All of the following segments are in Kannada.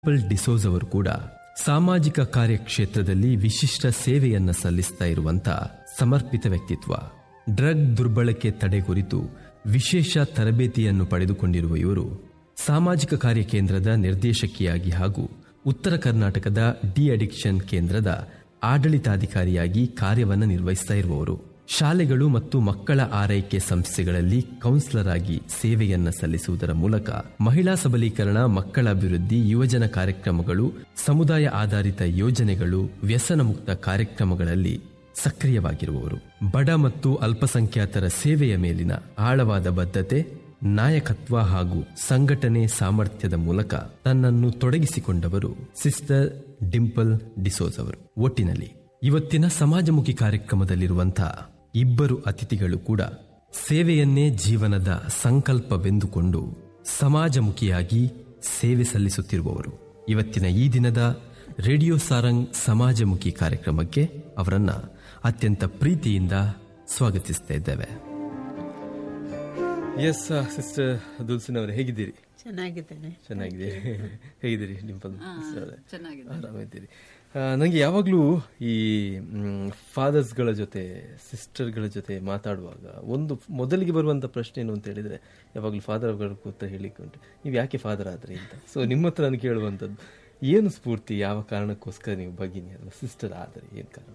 ಪಲ್ ಡಿಸೋಸ್ ಅವರು ಕೂಡ ಸಾಮಾಜಿಕ ಕಾರ್ಯಕ್ಷೇತ್ರದಲ್ಲಿ ವಿಶಿಷ್ಟ ಸೇವೆಯನ್ನ ಸಲ್ಲಿಸ್ತಾ ಇರುವಂತ ಸಮರ್ಪಿತ ವ್ಯಕ್ತಿತ್ವ ಡ್ರಗ್ ದುರ್ಬಳಕೆ ತಡೆ ಕುರಿತು ವಿಶೇಷ ತರಬೇತಿಯನ್ನು ಪಡೆದುಕೊಂಡಿರುವ ಇವರು ಸಾಮಾಜಿಕ ಕಾರ್ಯ ಕೇಂದ್ರದ ನಿರ್ದೇಶಕಿಯಾಗಿ ಹಾಗೂ ಉತ್ತರ ಕರ್ನಾಟಕದ ಡಿ ಅಡಿಕ್ಷನ್ ಕೇಂದ್ರದ ಆಡಳಿತಾಧಿಕಾರಿಯಾಗಿ ಕಾರ್ಯವನ್ನು ನಿರ್ವಹಿಸ್ತಾ ಇರುವವರು ಶಾಲೆಗಳು ಮತ್ತು ಮಕ್ಕಳ ಆರೈಕೆ ಸಂಸ್ಥೆಗಳಲ್ಲಿ ಕೌನ್ಸಿಲರ್ ಆಗಿ ಸೇವೆಯನ್ನ ಸಲ್ಲಿಸುವುದರ ಮೂಲಕ ಮಹಿಳಾ ಸಬಲೀಕರಣ ಮಕ್ಕಳ ಅಭಿವೃದ್ಧಿ ಯುವಜನ ಕಾರ್ಯಕ್ರಮಗಳು ಸಮುದಾಯ ಆಧಾರಿತ ಯೋಜನೆಗಳು ವ್ಯಸನ ಮುಕ್ತ ಕಾರ್ಯಕ್ರಮಗಳಲ್ಲಿ ಸಕ್ರಿಯವಾಗಿರುವವರು ಬಡ ಮತ್ತು ಅಲ್ಪಸಂಖ್ಯಾತರ ಸೇವೆಯ ಮೇಲಿನ ಆಳವಾದ ಬದ್ಧತೆ ನಾಯಕತ್ವ ಹಾಗೂ ಸಂಘಟನೆ ಸಾಮರ್ಥ್ಯದ ಮೂಲಕ ತನ್ನನ್ನು ತೊಡಗಿಸಿಕೊಂಡವರು ಸಿಸ್ಟರ್ ಡಿಂಪಲ್ ಡಿಸೋಸ್ ಅವರು ಒಟ್ಟಿನಲ್ಲಿ ಇವತ್ತಿನ ಸಮಾಜಮುಖಿ ಕಾರ್ಯಕ್ರಮದಲ್ಲಿರುವಂತಹ ಇಬ್ಬರು ಅತಿಥಿಗಳು ಕೂಡ ಸೇವೆಯನ್ನೇ ಜೀವನದ ಸಂಕಲ್ಪವೆಂದುಕೊಂಡು ಸಮಾಜಮುಖಿಯಾಗಿ ಸೇವೆ ಸಲ್ಲಿಸುತ್ತಿರುವವರು ಇವತ್ತಿನ ಈ ದಿನದ ರೇಡಿಯೋ ಸಾರಂಗ್ ಸಮಾಜಮುಖಿ ಕಾರ್ಯಕ್ರಮಕ್ಕೆ ಅವರನ್ನ ಅತ್ಯಂತ ಪ್ರೀತಿಯಿಂದ ಸ್ವಾಗತಿಸ್ತಾ ಇದ್ದೇವೆ ಎಸ್ ಸಿಸ್ಟರ್ ದುಲ್ಸಿನ್ ಅವರೇ ಹೇಗಿದ್ದೀರಿ ಚೆನ್ನಾಗಿದ್ದೇನೆ ಚೆನ್ನಾಗಿದ್ದೀರಿ ಹೇಗಿದ್ದೀರಿ ಡಿಂಪಲ್ ಚೆನ್ನಾಗಿದೆ ಆರಾಮಿದ್ದೀರಿ ನನಗೆ ಯಾವಾಗಲೂ ಈ ಫಾದರ್ಸ್ಗಳ ಜೊತೆ ಸಿಸ್ಟರ್ಗಳ ಜೊತೆ ಮಾತಾಡುವಾಗ ಒಂದು ಮೊದಲಿಗೆ ಬರುವಂಥ ಪ್ರಶ್ನೆ ಏನು ಅಂತ ಹೇಳಿದ್ರೆ ಯಾವಾಗಲೂ ಫಾದರ್ಗಳ ಕೂತ ಹೇಳಿಕ್ಕೆ ಉಂಟು ನೀವು ಯಾಕೆ ಫಾದರ್ ಆದ್ರಿ ಅಂತ ಸೊ ನಿಮ್ಮ ಹತ್ರ ನಾನು ಕೇಳುವಂಥದ್ದು ಏನು ಸ್ಫೂರ್ತಿ ಯಾವ ಕಾರಣಕ್ಕೋಸ್ಕರ ನೀವು ಭಗಿನಿ ಅಥವಾ ಸಿಸ್ಟರ್ ಆದ್ರಿ ಏನು ಕಾರಣ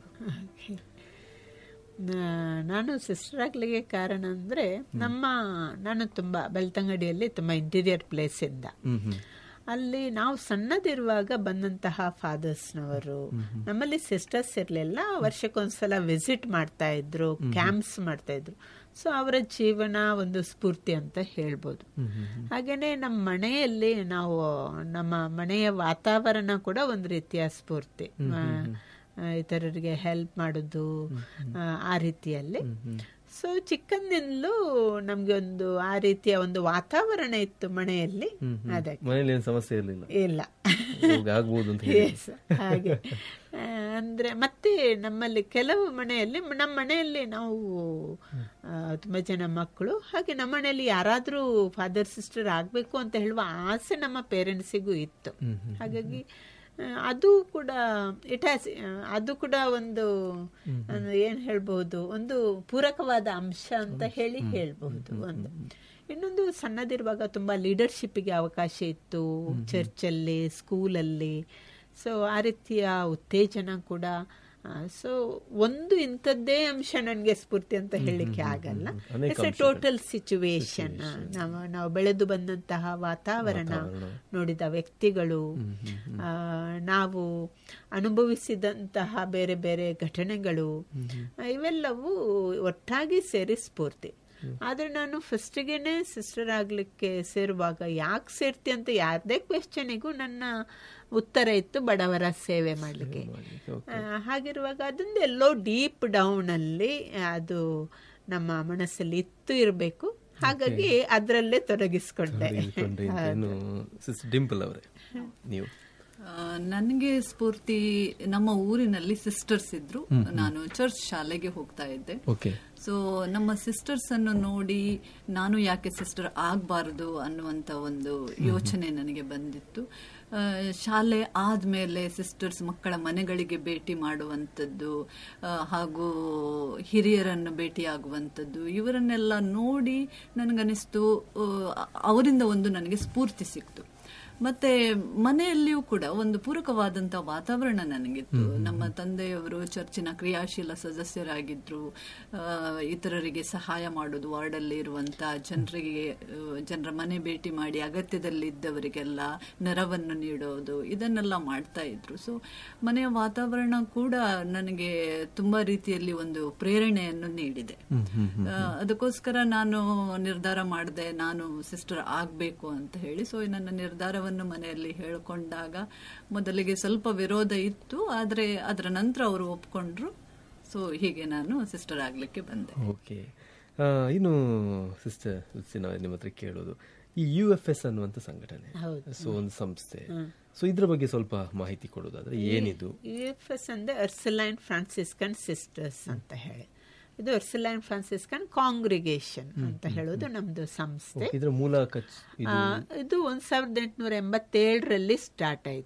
ನಾ- ನಾನು ಸಿಸ್ಟರ್ ಆಗ್ಲಿಕ್ಕೆ ಕಾರಣ ಅಂದ್ರೆ ನಮ್ಮ ನಾನು ತುಂಬಾ ಬೆಳ್ತಂಗಡಿಯಲ್ಲಿ ತುಂಬಾ ಇಂಟೀರಿಯರ್ ಪ್ಲೇಸ್ ಇಂದ ಅಲ್ಲಿ ನಾವು ಸಣ್ಣದಿರುವಾಗ ಬಂದಂತಹ ಫಾದರ್ಸ್ನವರು ನಮ್ಮಲ್ಲಿ ಸಿಸ್ಟರ್ಸ್ ಇರಲಿಲ್ಲ ವರ್ಷಕ್ಕೊಂದ್ಸಲ ವಿಸಿಟ್ ಮಾಡ್ತಾ ಇದ್ರು ಕ್ಯಾಂಪ್ಸ್ ಮಾಡ್ತಾ ಇದ್ರು ಸೊ ಅವರ ಜೀವನ ಒಂದು ಸ್ಫೂರ್ತಿ ಅಂತ ಹೇಳ್ಬೋದು ಹಾಗೇನೆ ನಮ್ಮ ಮನೆಯಲ್ಲಿ ನಾವು ನಮ್ಮ ಮನೆಯ ವಾತಾವರಣ ಕೂಡ ಒಂದು ರೀತಿಯ ಸ್ಫೂರ್ತಿ ಆ, ಆ, ಇತರರಿಗೆ ಹೆಲ್ಪ್ ಮಾಡೋದು ಆ, ಆ ರೀತಿಯಲ್ಲಿ ಸೊ ಚಿಕ್ಕಂದಿನಲ್ಲೂ ನಮ್ಗೆ ಒಂದು ಆ ರೀತಿಯ ಒಂದು ವಾತಾವರಣ ಇತ್ತು ಮನೆಯಲ್ಲಿ ಅದಕ್ಕೆ ಮನೇಲಿ ಏನು ಸಮಸ್ಯೆ ಇರಲಿಲ್ಲ ಇಲ್ಲ ಹೋಗಿ ಆಗ್ಬೋದು ಅಂತ ಹೇಳಿ Yes, ಹಾಗೆ ಆ, ಅಂದ್ರೆ ಮತ್ತೆ ನಮ್ಮಲ್ಲಿ ಕೆಲವು ಮನೆಯಲ್ಲಿ ನಮ್ಮ ಮನೆಯಲ್ಲಿ ನಾವು ಆ, ತುಂಬಾ ಜನ ಮಕ್ಕಳು ಹಾಗೆ ನಮ್ಮ ಮನೆಯಲ್ಲಿ ಯಾರಾದ್ರೂ ಫಾದರ್ ಸಿಸ್ಟರ್ ಆಗ್ಬೇಕು ಅಂತ ಹೇಳುವ ಆಸೆ ನಮ್ಮ ಪೇರೆಂಟ್ಸಿಗೂ ಇತ್ತು ಹಾಗಾಗಿ ಆ, ಅದು ಕೂಡ ಇಟ್ ಹ್ಯಾಸ್ ಅದು ಕೂಡ ಒಂದು ಒಂದು ಏನ್ ಹೇಳ್ಬಹುದು ಒಂದು ಪೂರಕವಾದ ಅಂಶ ಅಂತ ಹೇಳಿ ಹೇಳ್ಬಹುದು ಒಂದು ಇನ್ನೊಂದು ಸಣ್ಣದಿರುವಾಗ ತುಂಬಾ ಲೀಡರ್ಶಿಪ್ಗೆ ಅವಕಾಶ ಇತ್ತು ಚರ್ಚಲ್ಲಿ ಸ್ಕೂಲಲ್ಲಿ ಸೊ ಆ ರೀತಿಯ ಉತ್ತೇಜನ ಕೂಡ ಸೊ ಒಂದು ಇಂಥದ್ದೇ ಅಂಶ ನನಗೆ ಸ್ಫೂರ್ತಿ ಅಂತ ಹೇಳಲಿಕ್ಕೆ ಆಗಲ್ಲ ಇಟ್ಸ್ ಎ ಟೋಟಲ್ ಸಿಚುವೇಶನ್ ನಾವು ನಾವು ಬೆಳೆದು ಬಂದಂತಹ ವಾತಾವರಣ ನೋಡಿದ ವ್ಯಕ್ತಿಗಳು ಆ, ನಾವು ಅನುಭವಿಸಿದಂತಹ ಬೇರೆ ಬೇರೆ ಘಟನೆಗಳು ಇವೆಲ್ಲವೂ ಒಟ್ಟಾಗಿ ಸೇರಿ ಸ್ಫೂರ್ತಿ ಆದ್ರೆ ನಾನು ಫಸ್ಟಿಗೆನೆ ಸಿಸ್ಟರ್ ಆಗ್ಲಿಕ್ಕೆ ಸೇರುವಾಗ ಯಾಕೆ ಸೇರ್ತಿ ಅಂತ ಯಾರದೇ ಕ್ವೆಶ್ಚನಿಗೂ ನನ್ನ ಉತ್ತರ ಇತ್ತು ಬಡವರ ಸೇವೆ ಮಾಡ್ಲಿಕ್ಕೆ ಆ, ಹಾಗಿರುವಾಗ ಅದೊಂದು ಎಲ್ಲೋ ಡೀಪ್ ಡೌನ್ ಅಲ್ಲಿ ಅದು ನಮ್ಮ ಮನಸ್ಸಲ್ಲಿ ಇತ್ತು ಇರಬೇಕು ಹಾಗಾಗಿ ಅದರಲ್ಲೇ ತೊಡಗಿಸ್ಕೊಂಡೆ ತೊಡಗಿಸ್ಕೊಂಡ್ರಿ ಅಂತ ಏನು ಸಿಸ್ಟರ್ ಡಿಂಪಲ್ ಅವರೇ ನೀವು ನನಗೆ ಸ್ಫೂರ್ತಿ ನಮ್ಮ ಊರಿನಲ್ಲಿ ಸಿಸ್ಟರ್ಸ್ ಇದ್ರು ನಾನು ಚರ್ಚ್ ಶಾಲೆಗೆ ಹೋಗ್ತಾ ಇದ್ದೆ ಓಕೆ ಸೊ ನಮ್ಮ ಸಿಸ್ಟರ್ಸ್ ಅನ್ನು ನೋಡಿ ನಾನು ಯಾಕೆ ಸಿಸ್ಟರ್ ಆಗಬಾರದು ಅನ್ನುವಂತ ಒಂದು ಯೋಚನೆ ನನಗೆ ಬಂದಿತ್ತು ಆ, ಶಾಲೆ ಆದ್ಮೇಲೆ ಸಿಸ್ಟರ್ಸ್ ಮಕ್ಕಳ ಮನೆಗಳಿಗೆ ಭೇಟಿ ಮಾಡುವಂಥದ್ದು ಆ, ಹಾಗೂ ಹಿರಿಯರನ್ನು ಭೇಟಿಯಾಗುವಂಥದ್ದು ಇವರನ್ನೆಲ್ಲ ನೋಡಿ ನನಗನಿಸ್ತು ಆ, ಅವರಿಂದ ಒಂದು ನನಗೆ ಸ್ಫೂರ್ತಿ ಸಿಕ್ತು ಮತ್ತೆ ಮನೆಯಲ್ಲಿಯೂ ಕೂಡ ಒಂದು ಪೂರಕವಾದಂತ ವಾತಾವರಣ ನನಗಿತ್ತು ನಮ್ಮ ತಂದೆಯವರು ಚರ್ಚಿನ ಕ್ರಿಯಾಶೀಲ ಸದಸ್ಯರಾಗಿದ್ರು ಆ, ಇತರರಿಗೆ ಸಹಾಯ ಮಾಡೋದು ವಾರ್ಡಲ್ಲಿ ಇರುವಂತ ಜನರಿಗೆ ಜನರ ಮನೆ ಭೇಟಿ ಮಾಡಿ ಅಗತ್ಯದಲ್ಲಿದ್ದವರಿಗೆಲ್ಲ ನೆರವನ್ನು ನೀಡೋದು ಇದನ್ನೆಲ್ಲ ಮಾಡ್ತಾ ಇದ್ರು ಸೊ ಮನೆಯ ವಾತಾವರಣ ಕೂಡ ನನಗೆ ತುಂಬಾ ರೀತಿಯಲ್ಲಿ ಒಂದು ಪ್ರೇರಣೆಯನ್ನು ನೀಡಿದೆ ಆ, ಅದಕ್ಕೋಸ್ಕರ ನಾನು ನಿರ್ಧಾರ ಮಾಡಿದೆ ನಾನು ಸಿಸ್ಟರ್ ಆಗಬೇಕು ಅಂತ ಹೇಳಿ ಸೊ ನನ್ನ ನಿರ್ಧಾರವನ್ನು ಮನೆಯಲ್ಲಿ ಹೇಳಿಕೊಂಡಾಗ ಮೊದಲಿಗೆ ಸ್ವಲ್ಪ ವಿರೋಧ ಇತ್ತು ಆದರೆ ಅದರ ನಂತರ ಅವರು ಒಪ್ಕೊಂಡ್ರು ಸೊ ಹೀಗೆ ನಾನು ಸಿಸ್ಟರ್ ಆಗ್ಲಿಕ್ಕೆ ಬಂದೆ ಓಕೆ ಇನ್ನು ಸಿಸ್ಟರ್ ನಾವು ನಿಮ್ಮ ಹತ್ರ ಕೇಳೋದು ಈ ಯು ಎಫ್ ಎಸ್ ಅನ್ನುವಂಥ ಸಂಘಟನೆ ಸೊ ಒಂದು ಸಂಸ್ಥೆ ಸೊ ಇದ್ರ ಬಗ್ಗೆ ಸ್ವಲ್ಪ ಮಾಹಿತಿ ಕೊಡೋದಾದ್ರೆ ಏನಿದು ಯು ಎಫ್ ಎಸ್ ಅಂದ್ರೆ ಅರ್ಸಲೈನ್ ಫ್ರಾನ್ಸಿಸ್ಕನ್ ಸಿಸ್ಟರ್ಸ್ ಅಂತ ಹೇಳಿ ಇದು ಎರ್ಸಲೈನ್ ಫ್ರಾನ್ಸಿಸ್ಕನ್ ಕಾಂಗ್ರಿಗೇಷನ್ ಅಂತ ಹೇಳೋದು ನಮ್ದು ಸಂಸ್ಥೆ ಇದ್ರ ಮೂಲ ಕಚ್ ಆ, ಇದು ಒಂದ್ ಸಾವಿರದ ಎಂಟುನೂರ ಎಂಬತ್ತೇಳರಲ್ಲಿ ಸ್ಟಾರ್ಟ್ ಆಯ್ತು